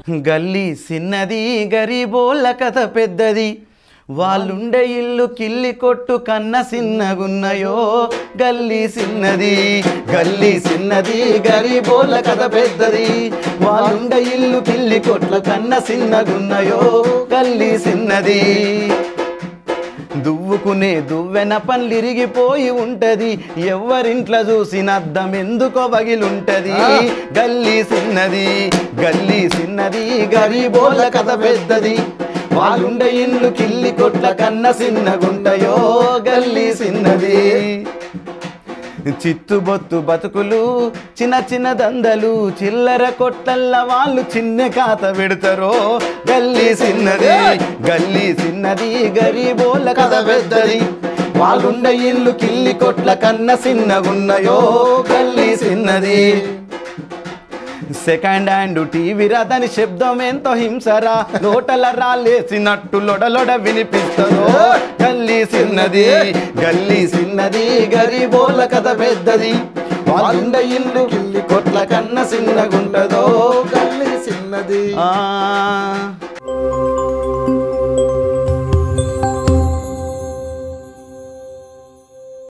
గల్లీ చిన్నది గరీబోళ్ళ కథ పెద్దది వాళ్ళుండే ఇల్లు కిల్లి కొట్టు కన్న సిన్నగున్నయో గల్లీ చిన్నది గల్లీ చిన్నది గరీబోళ్ళ కథ పెద్దది వాళ్ళుండే ఇల్లు కిల్లి కొట్ల కన్న సిన్నగున్నయో గల్లీ చిన్నది దువ్వుకునే దువ్వెన పన్లిరిగిపోయి ఉంటది ఎవరింట్లో చూసిన అద్దం ఎందుకో బగిలుంటది గల్లీ సిన్నది గల్లీ సిన్నది గరీబోళ్ళ కథ పెద్దది వాళ్ళుండే ఇల్లు కిల్లి కొట్ల కన్న సిన్నగుంటయో గల్లీ సిన్నది చిత్తుబొత్తు బతుకులు చిన్న చిన్న దందలు చిల్లర కొట్టల్ల వాళ్ళు చిన్న కాత పెడతారో గల్లీ సిన్నది గల్లీ సిన్నది గరీబోళ్ళ కథ పెద్దది వాళ్ళుండ ఇల్లు కిల్లి కొట్ల కన్న సిన్నగున్నయో గల్లీ సిన్నది సెకండ్ హ్యాండ్ టీవీ రాదని శబ్దం ఎంతో హింసరా లోటల రాలేసినట్టు లొడలొడ వినిపిస్తుందో గల్లీ సిన్నది గల్లీ సిన్నది గరీబోల కథ పెద్దది వాళ్ళుండ ఇల్లు కిల్లి కొట్ల కన్న సిన్నగుంటదో గల్లీ చిన్నది ఆ